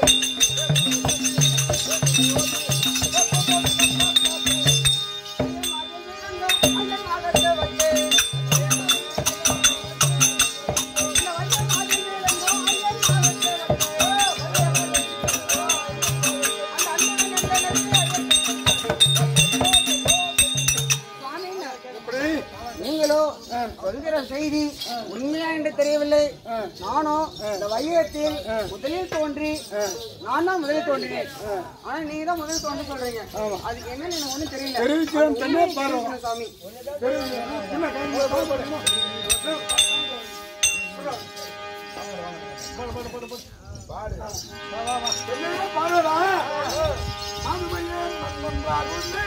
எப்படி நீங்களோ சொல்கிற செய்தி உண்மையா என்று தெரியவில்லை நானும் இந்த வையத்தில் முதலில் தோன்றி நான் தான் முதலில் தோன்றினேன் ஆனா நீங்க தான் முதலில் தோன்றி சொல்றீங்க அதுக்கு என்னன்னு எனக்கு ஒண்ணும் தெரியல தெரிவிக்கிறேன் தென்னே பாரு தெரிவிக்கணும் சாமி என்ன காரணம்? போ, போ, போ. என்னடா பாருடா? ஆண்மையே மண்மன்றாகுன்னே,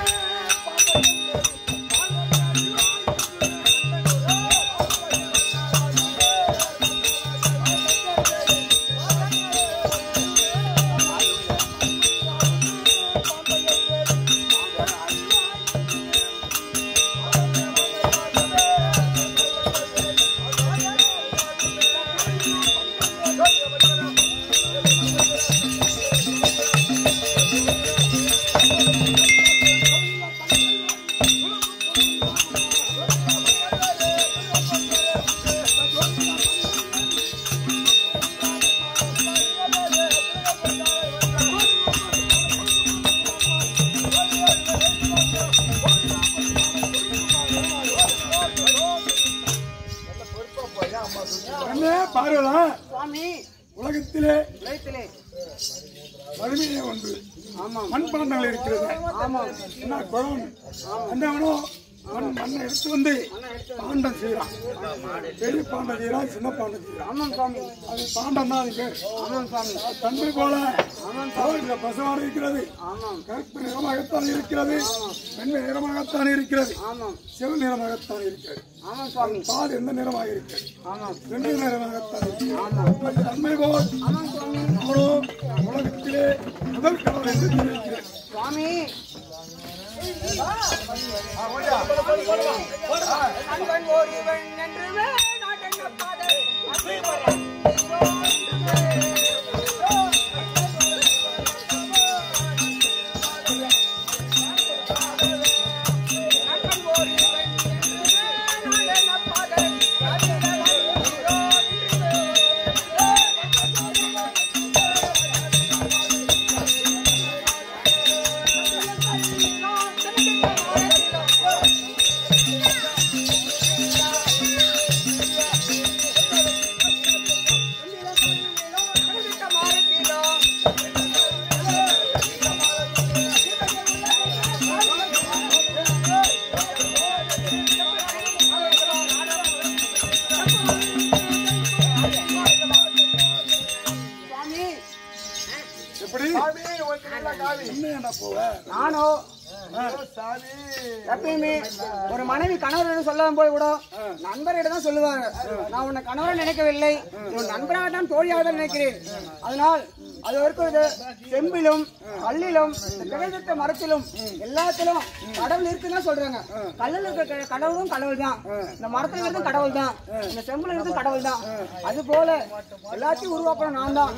என்ன பாருடா சுவாமி உலகத்திலே உலகத்திலே வறுமையே ஒன்று ஆமாம் மண்பாண்டங்கள் இருக்கிறது ஆமாம் என்ன குளம் என்னவனோ மண் மண்ணை எடுத்து வந்து பாண்டம் செய்யறான் பெரிய பாண்டம் செய்யறான் சின்ன பாண்டம் செய்யறான் ஆமாம் சுவாமி அது பாண்டம் தான் அது பேர் ஆமாம் சுவாமி தன்மை போல அவருக்கு பசுவாக இருக்கிறது ஆமாம் கருப்பு நிறமாகத்தான் இருக்கிறது வெண்மை நிறமாகத்தான் இருக்கிறது ஆமாம் சிவ நிறமாகத்தான் இருக்கிறது ஆமாம் சுவாமி பால் எந்த நிறமாக இருக்கிறது ஆமாம் வெண்மை நிறமாகத்தான் இருக்கிறது தன்மை போல் ஆமாம் சுவாமி அவனோ உலகத்திலே முதல் கடவுள் என்று தெரிவிக்கிறேன் சுவாமி அன்பன் ஒருவன் என்றுமே நாட்டென்னப்பாதை. அன்பன் ஒருவன் என்றுமே நாட்டென்னப்பாதை. சுவாமி எப்படி என்ன போவ நானோ எப்பயுமே ஒரு மனைவி கணவர் சொல்லும் போது கூட நண்பரிடம் தான் சொல்லுவாங்க நான் உன்னை கணவரை நினைக்கவில்லை உன் நண்பராக தான் தோழியாக தான் நினைக்கிறேன் அதனால் அது இருக்கிறது செம்பிலும் கல்லிலும் இந்த கிழத்த மரத்திலும் எல்லாத்திலும் கடவுள் இருக்குன்னு தான் சொல்றாங்க கல்லில் இருக்க கடவுளும் கடவுள் தான் இந்த மரத்துல இருக்கிறதும் கடவுள் தான் இந்த செம்புல இருக்கிறதும் கடவுள் தான் அது போல எல்லாத்தையும் உருவாக்கணும் நான் தான்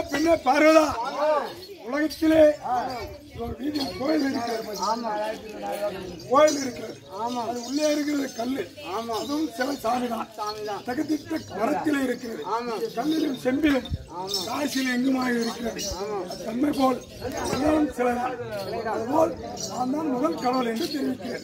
பின்ன பார்வதா உலகத்திலே ஒரு வீதியில் கோயில் இருக்கிறது கோயில் இருக்கிறது அது உள்ளே இருக்கிறது கல்லு அதுவும் சில சாமி தான் தகுதித்த மரத்திலே இருக்கிறது கல்லிலும் செம்பிலும் காசிலும் எங்குமாக இருக்கிறது அது தன்மை போல் எல்லாரும் சிலதான் அதுபோல் நான் தான் முதல் கடவுள் என்று தெரிவிக்கிறேன்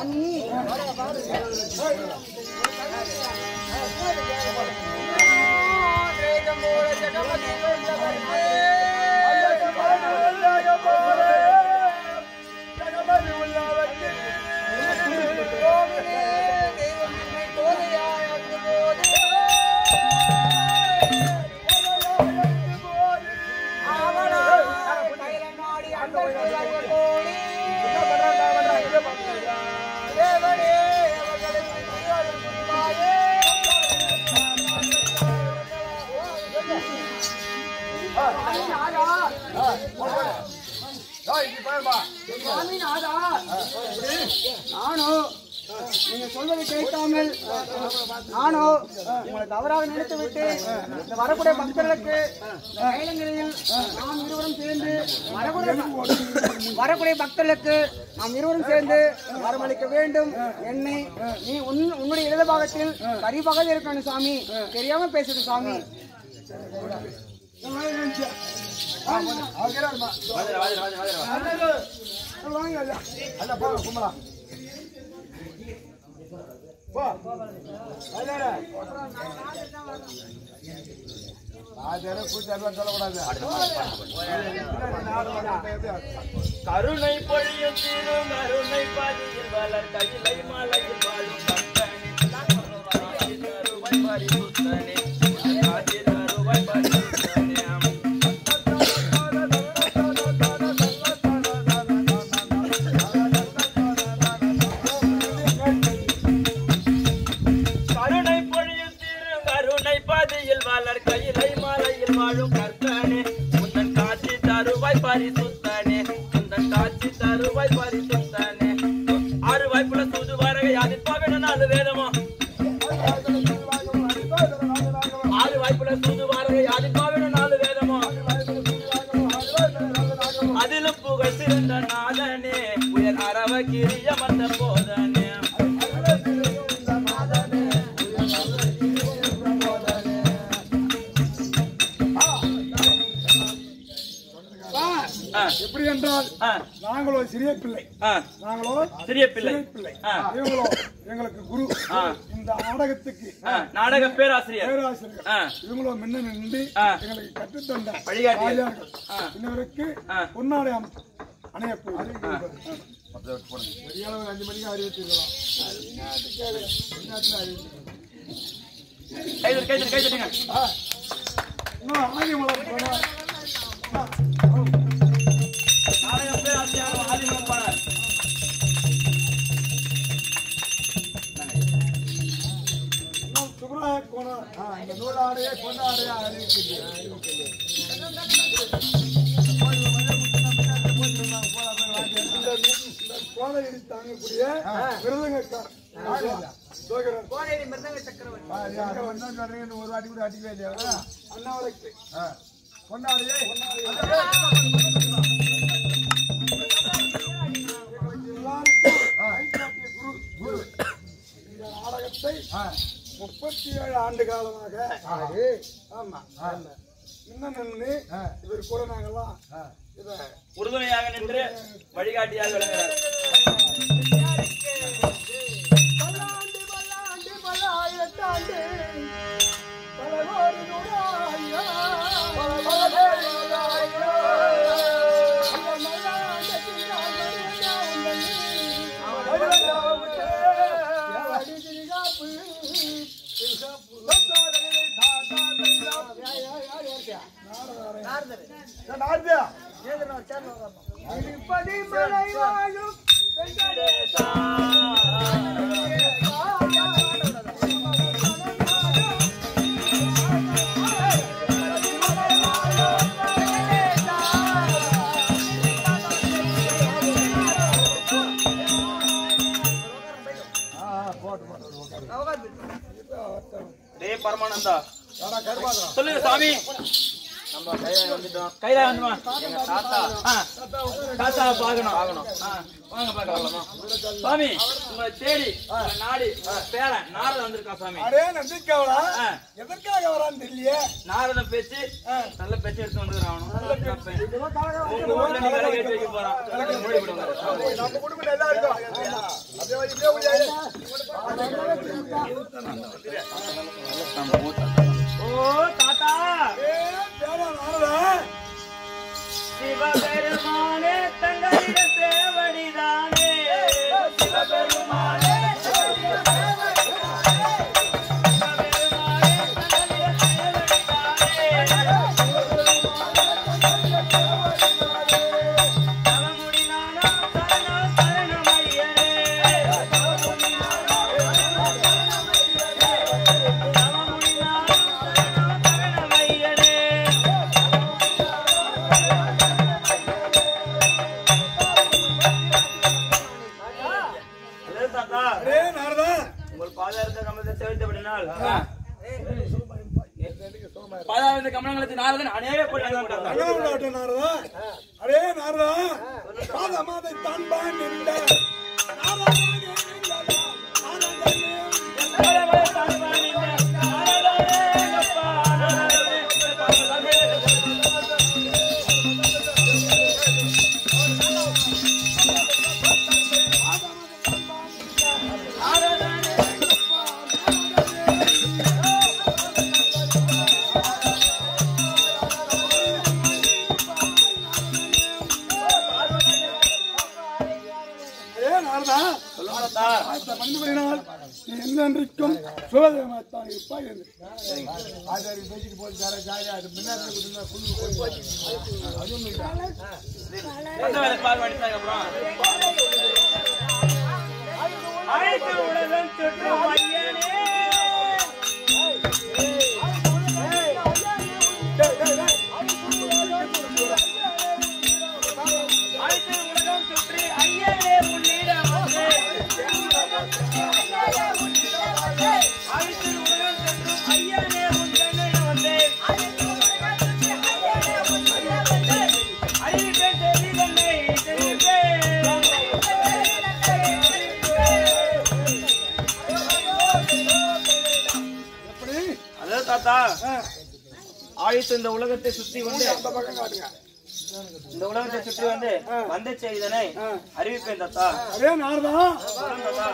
நானும் நீங்க சொல்வதை கேட்காமல் நானும் உங்களை தவறாக நினைத்து விட்டு இந்த வரக்கூடிய பக்தர்களுக்கு இந்த கைலங்களில் நாம் இருவரும் சேர்ந்து வரக்கூடிய வரக்கூடிய பக்தர்களுக்கு நாம் இருவரும் சேர்ந்து வரமளிக்க வேண்டும் என்னை நீ உன் உன்னுடைய இடது பாகத்தில் கரி பகல் இருக்கணும் சாமி தெரியாம பேசுது சாமி வாங்க ஐயா கருணை பொழியும் திரு கருணை பதியில் வளர் கையிலை மலையில் வாழும் பக்தனே கருவாய் பரிசுத்தனே காட்சி கருவாய் பரிசுத்தனே கருணை பொழியும் திரு கருணை பதியில் வளர் கையிலை மலையில் வாழும் கர்த்தனே உந்தன் காட்சி தருவாய் பரிசுத்தனே உந்தன் காட்சி தருவாய் பரிசுத்தனே ஆறு வாய்ப்புல தூது வரகை அது பகன நாலு வேதமோ ஆறு வாய்ப்புல தூது வரகை அது பகன நாலு வேதமோ அதிலும் புகழ் சிறந்த நாதனே உயர் அரவ கிரிய வந்த போதனே ஆ, எப்படி என்றால் ஆ, நாங்களோ சிறிய பிள்ளை ஆ, நாங்களோ சிறிய பிள்ளை சிறிய பிள்ளை ஆ. இவங்களோ எங்களுக்கு குரு ஆ. இந்த நாடகத்துக்கு ஆ, நாடக பேராசிரியர் பேராசிரியர் ஆ. இவங்களோ முன்ன நின்று ஆ. எங்களுக்கு கற்றுத்தந்த வழிகாட்டியர். ஆச்சாரியர்கள். ஆ. இன்னவருக்கு ஆ. பொன்னாடை அம்- அணைய போகுது கைதட்டு கைதட்டு கைதட்டுங்க இன்னும் ஆதி மலர் போனா- நாடக பேராசிரியர் ஆதிமலம் பாடல் இன்னும் சுப்ராய கோணம் இந்த நூலாடையே பொன்னாடையா கோதையடி தாங்கக்கூடிய விருதுங்கக்கார் சோகரன் ஒரு வாட்டி கூட அடிக்கவே இல்லையா அண்ணாவளைக்கு கொண்டாடியே எல்லாருக்கும் கைகாட்டிய குரு குரு இந்த நாடகத்தை முப்பத்தி ஏழு ஆண்டு காலமாக ஆமா இன்னும் நின்று இவர் கூட நாங்கெல்லாம் இத உறுதுணையாக நின்று வழிகாட்டியாக விளங்குகிறார் பல்லாண்டு பல்லாண்டு பல்லாயிரத்தாண்டு பல கோடி நூறாயிரோ, பல கோடி நூறாயிரோ. அந்த மல்லாண்டத்தில் நான் மடியண்டா உந்தன் மடியண்டா உந்தன் அடி திரிகாப்பு, திரிகாப்பு. திருப்பதி மலை வாழும் வெங்கடேசா. டே பரமானந்தா சொல்லுங்க சாமி நம்ம கையில வந்துட்டோம் கையில வந்துமா எங்க தாத்தா ஆ, தாத்தா பார்க்கணும் ஆகணும் வாங்க பார்க்கலாமா சாமி உங்களை தேடி உங்களை நாடி உங்க பேரன் நாரத வந்திருக்கான் சாமி அரே நம்பிக்கைவளா ஆ, எதற்காக வரான்னு தெரியலையே நாரத பேச்சு நல்ல பேச்சு எடுத்து வந்துக்கிறான் உங்க ஊர்ல நீ வேலை கேட்டு வைக்க போறான் மூடி விடுங்க நம்ம குடும்பம் நல்லா இருக்கும் அப்படியே வை, இப்படியே முடியாது ஓ தாத்தா ஏ பேரா நாரதா சிவபெருமானே தங்களிட சேவடிதானே சிவபெருமானே தாத்தா அரே நாரதா உங்கள் பாதாரத்தை கமலத்தை சேவித்தபடினால் பாதாரத்தை கமலங்களுக்கு நாரதன் அநேக கொள்ளைகள் தாத்தா அண்ணாவுடாட்ட நாரதா அரே நாரதா பாத மாதை தான்பான் நின்ற நாரதா நாரதா அரே நாரதா அந்த மனிதனால் நீ என்றென்றைக்கும் சுகதேவத்தான் இருப்பாய் என்று ஆச்சாரி பேசிட்டு போது ஜாலியா ஜாலியா அது முன்னாடி கொடுங்க புல்லு போய் அனைத்து உலகம் சுற்றும் ஐயனே அனைத்து உலகம் சுற்றி ஐயனே உன்னிடம் வந்து அனைத்து உலகம் சுற்றும் ஐயனே உன் கண்ணை வந்து அறிவிப்பேன் செய்தி தன்னை தெரிவிப்பேன் எப்படி அதாவது தாத்தா ஆயுத்து இந்த உலகத்தை சுற்றி வந்து அந்த பக்கம் காட்டுங்க இந்த உலகத்தை சுற்றி வந்து வந்த செய்தனை அறிவிப்பேன் தாத்தா அரே நாரதா சொல்லுங்க தாத்தா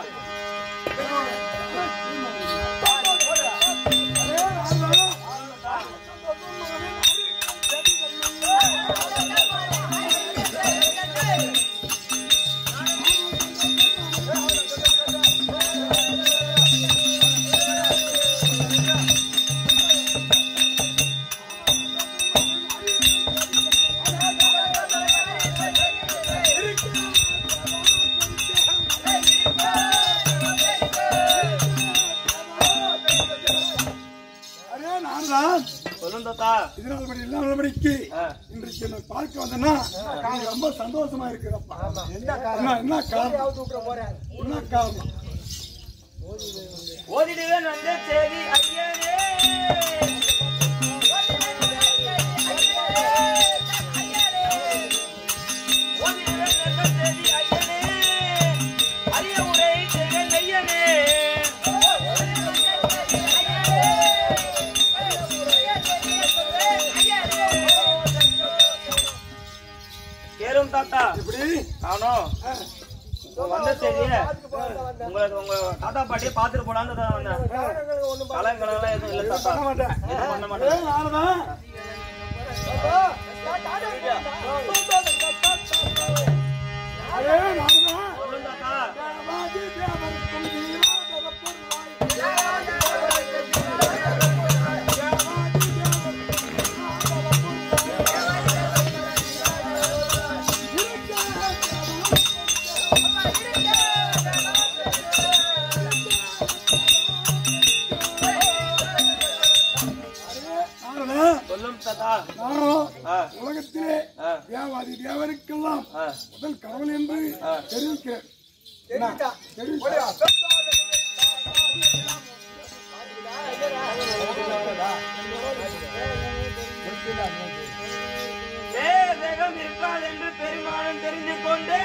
அரே நாரதா சொல்லுங்க தாத்தா இதனால் படி இல்லாமபடிக்கு ஆ. இன்றைக்கு என்னை பார்க்க வந்தேன்னா எனக்கு ரொம்ப சந்தோஷமா இருக்குதப்பா என்ன காரணம் என்ன காரணம் என்ன காரணம் ஓதிடுவேன் வந்த செய்தி ஐயனே ஓதிடுவேன் வந்த செய்தி ஐயனே அரிய உரை செய்வேன் ஐயனே கேளும் தாத்தா இப்படி நானும் வந்த செய்திய உங்களுக்கு உங்க தாத்தா பாட்டியை பாத்துட்டு போலான்னு தான் வந்தேன் கலங்கலாம் எதுவும் இல்ல தாத்தா பண்ண மாட்டேன் எதுவும் பண்ண அரே மாட்டேன் நாரதா அரே நாரதா சொல்லுங்க தாத்தா தேவாதி தேவருக்கும் தீராதர பொருளாய் நாரதா சொல்லும் தாத்தா நானும் ஆ, உலகத்திலே ஆ, தேவாதி தேவருக்கெல்லாம் ஆ. முதல் கடவுள் என்று தெரிவிக்கிறேன் என்ன? தெரிவிக்கிறேன். தேகம் இருக்காது என்று பெருமானும் தெரிந்து கொண்டு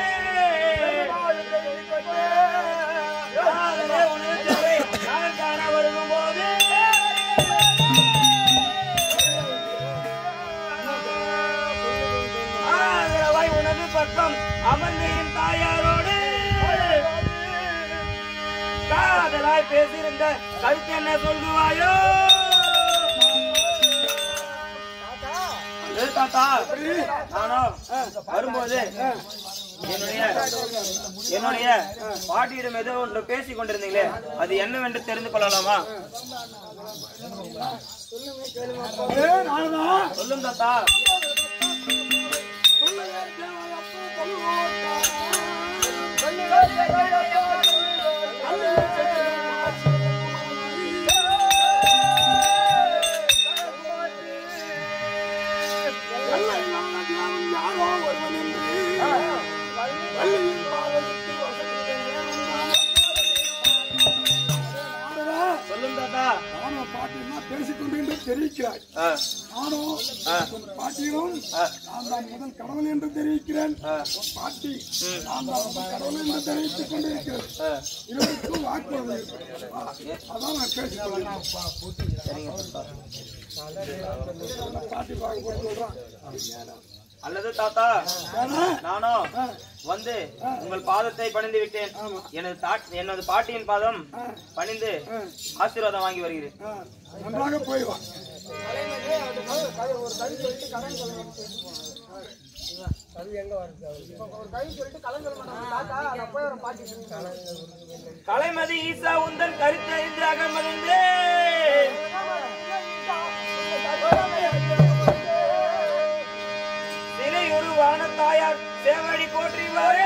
காதலே உனது தேவை நான் காண வருகும் போது ஆதரவாய் உனது பக்கம் அமர்ந்து என் தாயாரோடு காதலாய் பேசியிருந்த கருத்து என்ன சொல்லுவாயோ ஏ தாத்தா நானோ வரும்போது என்னுடைய என்னுடைய பாட்டியிடம் ஏதோ ஒன்று பேசிக் கொண்டிருந்தீங்களே அது என்னவென்று தெரிந்து கொள்ளலாமா ஏ நானுதான் சொல்லும் தாத்தா யாரோ ஒருவன் என்று வள்ளியின் பாதத்தில் நானுதான் சொல்லும் தாத்தா நானும் பாட்டியுமா பேசிக்கொண்டு என்று தெரிவிக்கிறாய் ஆ, நானும் உன் பாட்டியிலும் நான் தான் முதல் கடவுள் என்று தெரிவிக்கிறேன் உன் பாட்டி நான் தான் முதல் கடவுள் என்று தெரிவித்துக் கொண்டிருக்கிறேன் ஆ. இருவருக்கும் வாக்குவாதம் இருக்கிறது. ஆ, அதான் நான் பேசிக் கொள்கிறேன். பாட்டி பார்க்க போட்டு சொல்றான் அல்லது தாத்தா ஏன்னா, நானோ வந்து உங்கள் பாதத்தை பணிந்து விட்டேன் எனது தா- எனது பாட்டியின் பாதம் பணிந்து ஆசீர்வாதம் வாங்கி வருகிறேன் ஆ, நன்றாக போய் வா கலைமதி ஈசா உந்தன் கருத்தறிந்து அகமதிந்து சிலை உருவான தாயார் சேவடி போற்றிவாரே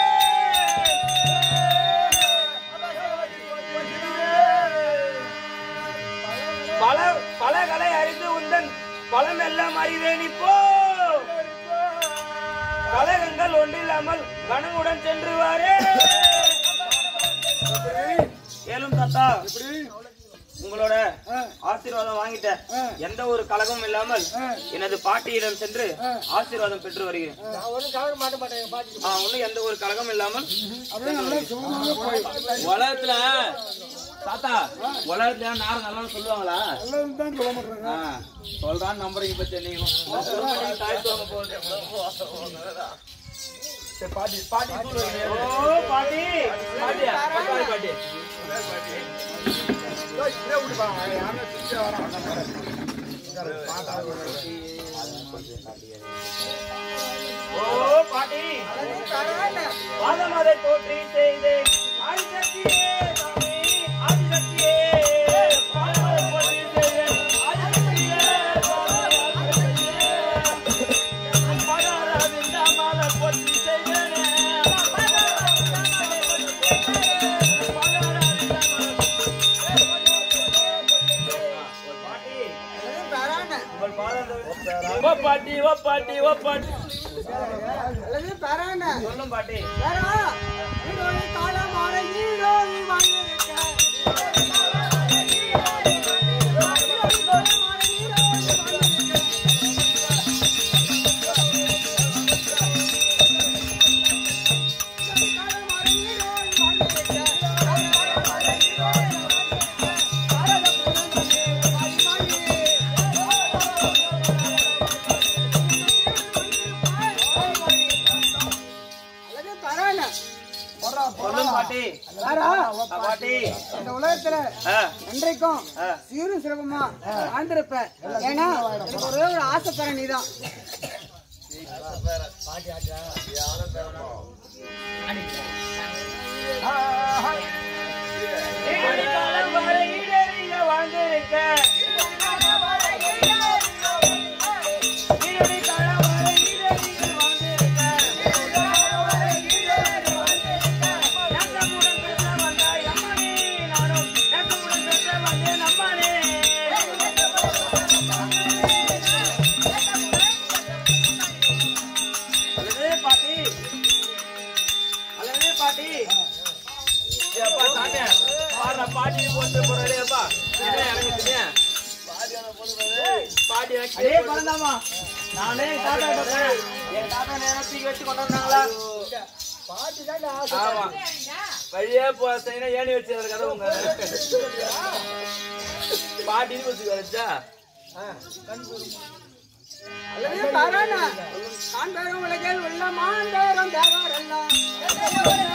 பல பலகளை அறிந்து உந்தன் பலம் எல்லாம் அறிவேன் இப்போ கலகங்கள் ஒன்றில்லாமல் கனவுடன் சென்றுவாரே ஏலும் தாத்தா உங்களோட ஆசீர்வாதம் வாங்கிட்டேன் எந்த ஒரு கலகமும் இல்லாமல் எனது பாட்டியிடம் சென்று ஆசீர்வாதம் பெற்று வருகிறேன் ஆ, ஒண்ணும் எந்த ஒரு கலகம் இல்லாமல் அப்படியே நல்லா சுகமாக போய் வா உலகத்துல தாத்தா உலகத்துல யாரும் நல்லா சொல்லுவாங்களா நல்லதுன்னு தான் சொல்ல மாட்டேங்க ஆ, சொல்றான்னு நம்புறீங்க பத்தி நீங்க தாய் தோங்க போகுது பாட்டி பாட்டி ஓ பாட்டி பாட்டியா பக்காளி பாட்டி இதே விடுப்பாங்க யாருமே சுற்றி வராங்க ஓ பாட்டி பாதம் அதை போற்றி செய்து ஆதிசக்தியே சாமி ஆதிசக்தியே பாதம் அதை போற்றி செய்து ஆதிசக்தியே சாமி ஆதிசக்தியே பாதார விந்தாமால போற்றி செய்தேனே பாட்டி உங்கள் பாதம் ஓ பாட்டி ஓ பாட்டி ஓ பாட்டி சொல்லும் பாட்டி சொல்லும் பாட்டி ஆ, பாட்டி இந்த உலகத்துல ஆ, என்றைக்கும் ஆ. சீரும் சிறப்புமா வாழ்ந்திருப்ப ஏன்னா எனக்கு ஒரே ஒரு ஆசைப்பற நீதான் ஈரடி காலம் வரை ஈரடியில வாழ்ந்திருக்க. ஈரடி காலம் வரை ஈரடியில் வாழ்ந்திருக்க. நேசமுடன் பேச வந்தாய் அம்மானே, நானும் நேசமுடன் பேச வந்தேன் அம்மானே. அல்லது பாட்டி அல்லது பாட்டி ஏப்பா சாமி பாடுற பாட்டி போட்டு போறே அப்பா என்ன எனக்கு தெரியும் பாட்டி அதே குழந்தாமா நானே என் தாத்தா கிட்ட போனேன். என் தாத்தா நேரம் தூக்கி வச்சு கொண்டு வந்தாங்களா ஆமா வழியே போறீங்கன்னா ஏணி வச்சு அதுல கதை உங்க பாட்டி வச்சு வச்சா அல்லது பாரானா நான் பேரும் உலகில் உள்ள மான் பேரும் தேவாரெல்லாம்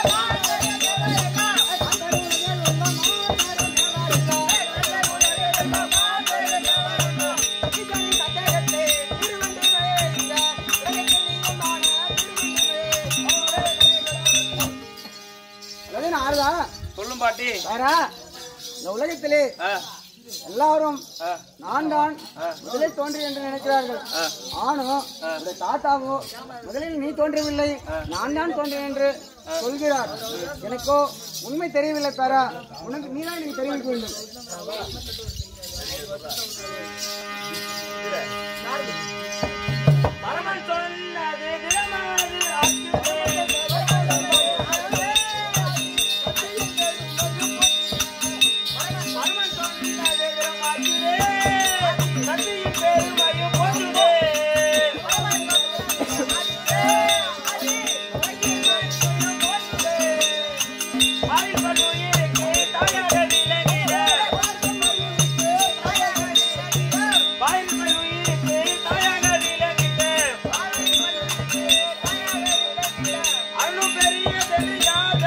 அல்லது நாரதா சொல்லும் பாட்டி பாரா இந்த உலகத்திலே ஆ, எல்லாரும் ஆ, நான் தான் முதலில் தோன்றி என்று நினைக்கிறார்கள் ஆனோ உடைய தாத்தாவோ முதலில் நீ தோன்றவில்லை நான் தான் தோன்றேன் என்று சொல்கிறார் எனக்கோ உண்மை தெரியவில்லை தாரா உனக்கு நீதான் எனக்கு தெரிவிக்க வேண்டும் பரமன் சொன்னது திடமானது ஆக்குதே. பரமன் சொன்னது திடமாக்குதே. சக்தியின் பெருமையும் போற்றுதே. ஆயுள் உயிருக்கு தாயாக விளங்கிட பாய்மல் உயிருக்கு தாயாக விளங்கிட அணு பெரிய தெரியாத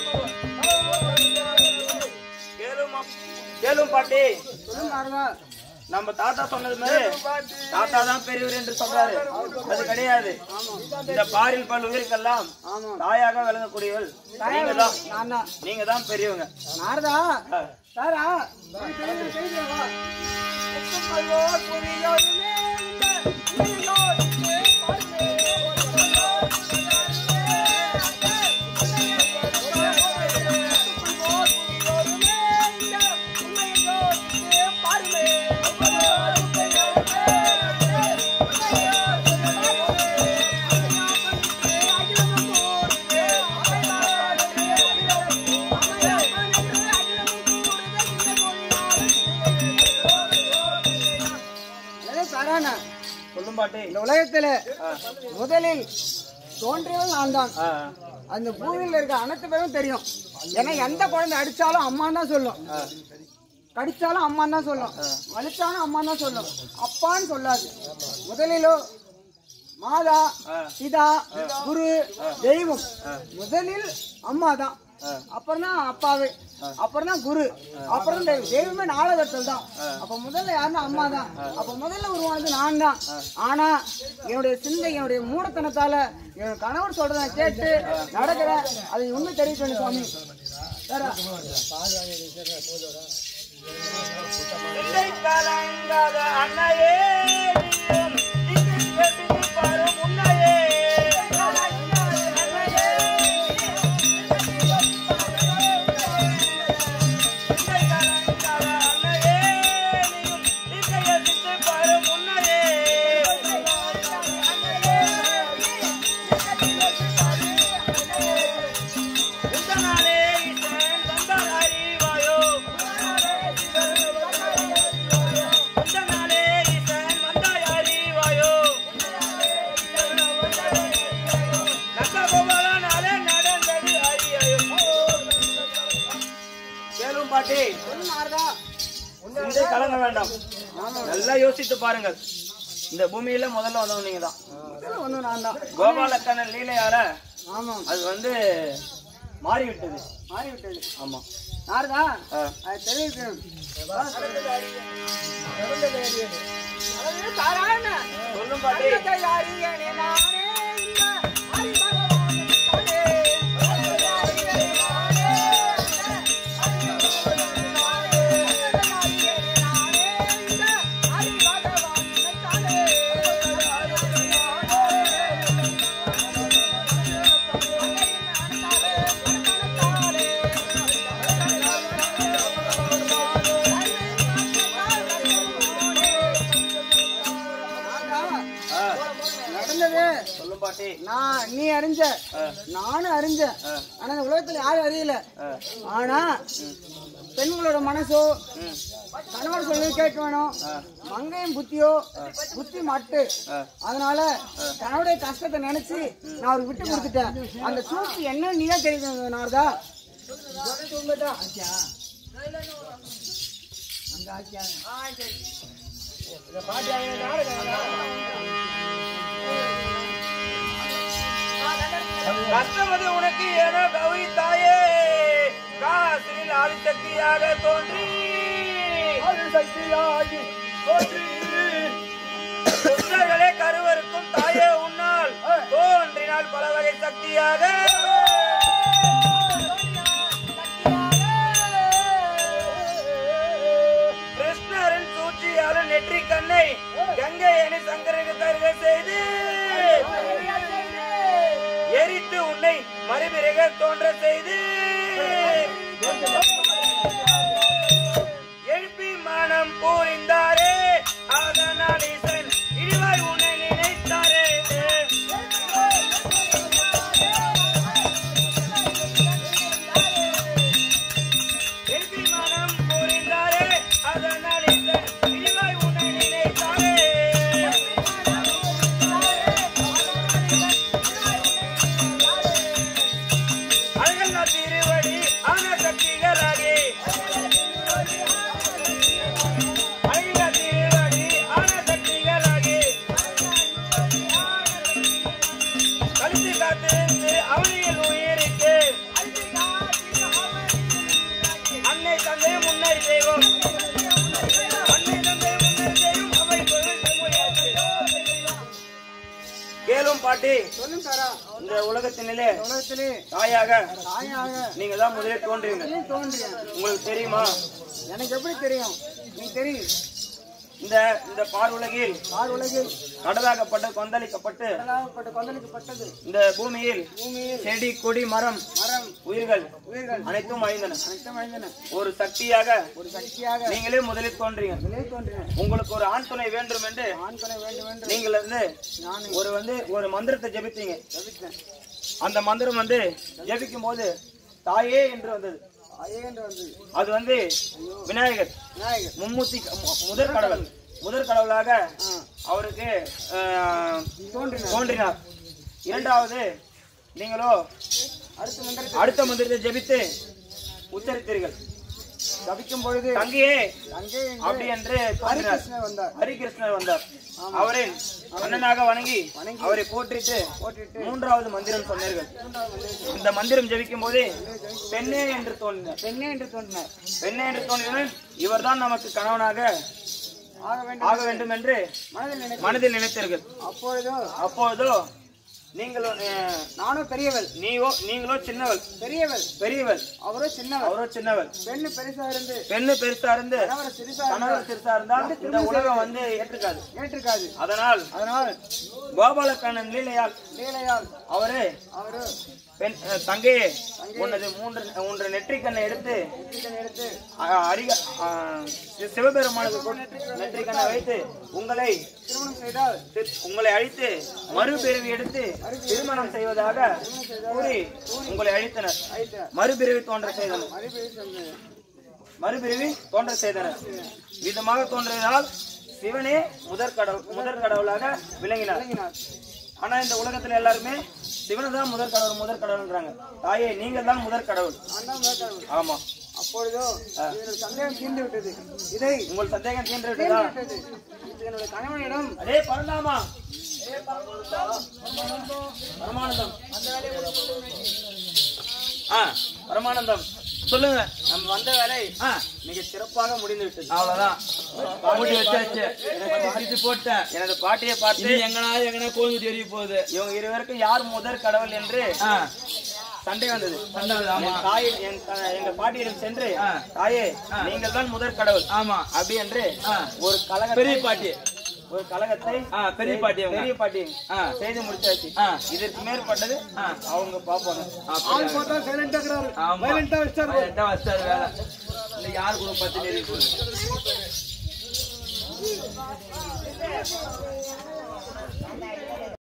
கேளும் கேளும் பாட்டி சொல்லும் நாரதா நம்ம தாத்தா சொன்னது மாதிரி தாத்தா தான் பெரியவர் என்று சொல்றாரு அது கிடையாது இந்த பாரில் பல் உயிருக்கெல்லாம் தாயாக விளங்கக்கூடியவள் நீங்க தான் நான் தான் நீங்க தான் பெரியவங்க நாரதா ஆ. தாரா உனக்கு தெரிஞ்ச செய்தியை வா. ஒப்புக்கொள்வோ புரியோருமே இந்த உலகோருக்கு பாருமே. ஒப்புக்கொள்வோ புரியோருமே இந்த உலகோருக்கு பாருமே. அதே தாரானா சொல்லும் பாட்டி இந்த உலகத்துல முதலில் தோன்றியவன் நான் தான் ஆ, அந்த பூமியில இருக்க அனைத்து பேரும் தெரியும் ஏன்னா எந்த குழந்தை அடிச்சாலும் அம்மா தான் சொல்லும் கடிச்சாலும் அம்மா தான் சொல்லும் வலிச்சாலும் அம்மா தான் சொல்லும் அப்பான்னு சொல்லாது முதலிலோ மாதா பிதா குரு தெய்வம் முதலில் அம்மா தான் அப்புறம் தான் அப்பாவு அப்புறம் தான் குரு அப்புறம் தான் தெய்வம் தெய்வமே நாலகத்தில் தான் அப்ப முதல்ல யாருன்னா அம்மா தான் அப்ப முதல்ல உருவானது நான் தான் ஆனா என்னுடைய சிந்தை என்னுடைய மூடத்தனத்தால என் கணவர் சொல்றத நான் கேட்டு நடக்கிறேன் அதை உண்மை தெரிவிக்கணும் சுவாமி வேற இல்லை கலங்காத அன்னையே நீயும் திக்கு கெட்டு பாரும் உன்னையே இல்லை கலங்காத அன்னையே நீயும் திக்கு கெட்டு பாரும் உன்னையே உந்தனாலே ஈசன் வந்தார் அறிவாயோ உந்தனாலே ஈசன் வந்தாய் அறிவாயோ நக்கபோவலனாலே நடந்தது அறியாயோ கேளும் பாட்டி நாரதா சிந்தை கலங்க வேண்டாம் நல்லா யோசித்து பாருங்கள் இந்த பூமியில முதல்ல வந்தவங்க நீங்க தான் முதல்ல ஒண்ணு நான் தான் கோபாலக்கண்ணன் லீலையால ஆமாம் அது வந்து மாறிவிட்டது மாறிவிட்டது ஆமா நாரதா ஆ. அது தெரிவிக்கணும் அதாவது தாராள சொல்லும் பாட்டி அறியனே நானே இந்த அறிபகவான் தானே. அறியனே நானே, அறிபகவான் தானே. அறியனே நானே, இந்த அறிபகவான் தானே. ஆ, நடந்தது சொல்லும் பாட்டி நான் நீ அறிஞ்ச நானும் அறிஞ்ச ஆனா இந்த உலகத்துல யாரும் அறியல ஆனா பெண்களோட மனசோ கணவர் சொல்லி கேட்க வேணும் மங்கையும் புத்தியோ புத்தி மட்டு அதனால கணவருடைய கஷ்டத்தை நினைச்சு நான் அவருக்கு விட்டு கொடுத்துட்டேன் அந்த சூழ்ச்சி என்ன நீதான் தெரியும் நாரதா கஷ்டமது உனக்கு ஏனோ கௌரி தாயே காசில் ஆதிசக்தியாக தோன்றி ஆதிசக்தியாகி தோன்றி புத்தர்களே கருவருக்கும் தாயே உன்னால் தோன்றினால் பல வகை சக்தியாக கிருஷ்ணரின் சூழ்ச்சியால நெற்றி கண்ணை கங்கை அணி சங்கருக்கு தருக செய்து எரித்து உன்னை மறுபிறக தோன்ற செய்து எழுப்பி மனம் பூரிந்தாரே அதனால் ஈசன் இழிவாய் உன்னை நினைத்தாரே எழுப்பி மனம் பூரிந்தாரே அதனால் ஈசன் இழிவாய் உன்னை நினைத்தாரே அழகல்லா திருவடி ஆன சக்திகளாகி அழகல்லா திருவடி ஆன சக்திகளாகி கழித்து காத்திருந்து அவனியில் உயிருக்கு அன்னை தந்தை முன்னர் செய்வோம் அன்னை தந்தை முன்னர் செய்யும் அவை பொருள் செம்மையாச்சு. கேளும் பாட்டி சொல்லும் தாரா இந்த உலகத்தினிலே உலகத்திலே தாயாக தாயாக நீங்க தான் முதலே தோன்றுவீங்க நீ தோன்றிய உங்களுக்கு தெரியுமா எனக்கு எப்படி தெரியும் நீ தெரியும் இந்த இந்த பாருலகில் ஆறு உலகில் கடலாகப்பட்டு கொந்தளிக்கப்பட்டு கடலாகப்பட்ட கொந்தளிக்கப்பட்டது இந்த பூமியில் பூமியில் செடி கொடி மரம் மரம் உயிர்கள் உயிர்கள் அனைத்தும் அழிந்தன அனைத்தும் அழிந்தன ஒரு சக்தியாக ஒரு சக்தியாக நீங்களே முதலில் தோன்றீங்க விலை தோன்றின உங்களுக்கு ஒரு ஆண் துணை வேண்டும் என்று ஆண் துணை வேண்டும் என்று நீங்கள் வந்து நான் ஒரு வந்து ஒரு மந்திரத்தை ஜெபித்தீங்க தவித்தேன் அந்த மந்திரம் வந்து ஜெபிக்கும் போது தாயே என்று வந்தது ஐயே என்று வந்து அது வந்து விநாயகர் விநாயகர் மும்மூர்த்தி மு- முதற் கடவுள் முதற் கடவுளாக அவருக்கு ஆஹ், தோன்றினார் தோன்றினார் இரண்டாவது நீங்களோ அடுத்த மந்திரத்தை அடுத்த மந்திரத்தை ஜெபித்து உச்சரித்தீர்கள் தவிக்கும் பொழுது தங்கியே அங்கே அப்படி என்று தோன்றினார் கிருஷ்ணர் வந்தார் ஹரிகிருஷ்ணர் வந்தார் அவரை அண்ணனாக வணங்கி அவரை போற்றிட்டு மூன்றாவது மந்திரம் சொன்னீர்கள் இந்த மந்திரம் ஜெபிக்கும் போதே பெண்ணே என்று தோன்றினார் பெண்ணே என்று தோன்றினார் பெண்ணே என்று தோன்றினால் இவர்தான் நமக்கு கணவனாக ஆக வேண்டும் ஆக வேண்டும் என்று மனதில் நினைத்து மனதில் நினைத்தீர்கள் அப்பொழுதோ அப்போதோ நீங்கள் அஹ், நானும் பெரியவள் நீயோ நீங்களோ சின்னவள் பெரியவள் பெரியவள் அவரோ சின்னவள் அவரோ சின்னவள் பெண்ணு பெருசா இருந்து பெண்ணு பெருசா இருந்து கணவரை சிறுசா கணவர் சிறுசா இருந்தால் இந்த உலகம் வந்து ஏற்றுக்காது ஏற்றிருக்காது அதனால் அதனால் கோபாலக்கண்ணன் லீலையால் லீலையால் அவரு அவரு பெண் அஹ், தங்கையே உனது மூன்று மூன்று நெற்றிக்கண்ணை எடுத்து நெற்றிக்கண் எடுத்து அஹ், அரிக அஹ், சி- சிவபெருமானுக்கு கொடு- நெற்றிக்கண்ணை வைத்து உங்களை திருமணம் செய்தால் தி- உங்களை அழித்து மறுபிறவி எடுத்து திருமணம் செய்வதாக கூறி உங்களை அழித்தனர் அழைத்தார் மறுபிறவி தோன்ற செய்தனர் மறுபடியும் சொன்னது மறுபிறவி தோன்ற செய்தனர் விதமாக தோன்றினால் சிவனே முதற் கடவுள் முதற் கடவுளாக விளங்கினார் விளங்கினார் ஆனா இந்த உலகத்துல எல்லாருமே சிவனை தான் முதற் கடவுள் முதற் கடவுள்ன்றாங்க தாயே நீங்கள் தான் முதற் கடவுள் நான் தான் முதல் கடவுள் ஆமா அப்பொழுதோ என்னோட சந்தேகம் தீர்ந்து விட்டது இதை உங்கள் சந்தேகம் தீர்ந்து விட்டதா விட்டது இது என்னோட கணவனிடம் அதே பரந்தாமா பரமானந்தம் ஆ பரமானந்தம் சொல்லுங்க நம்ம வந்த வேலை மிக சிறப்பாக முடிந்து விட்டது அவ்வளவுதான் மூடி வச்சாச்சு எனக்கு அடிச்சு போட்டேன் எனது பாட்டியை பார்த்து இனி எங்கனா எங்கனா கோவில் தெரிய போகுது இவங்க இருவருக்கும் யார் முதற் கடவுள் என்று ஆ, சண்டை வந்தது சண்டை வருது, ஆமா என் தாய் என் த- எங்க பாட்டியிடம் சென்று ஆ. தாயே நீங்கள் தான் முதற் கடவுள் ஆமா அப்படி என்று ஆ. ஒரு கழக பெரிய பாட்டி ஒரு கழகத்தை ஆ, பெரிய பாட்டி அவங்க. பெரிய பாட்டி ஆ. செய்து முடிச்சாச்சு ஆ. இதற்கு மேற்பட்டது அவங்க பாப்பாங்க அப்படியா? பார்த்தா சைலண்டா இருக்கிறாரு ஆமா. சைலண்டா வச்சாரு Silent ஆ வச்சிட்டாரு வேலை. இந்த யார் கூட பத்து தெரிய போகுது ஆ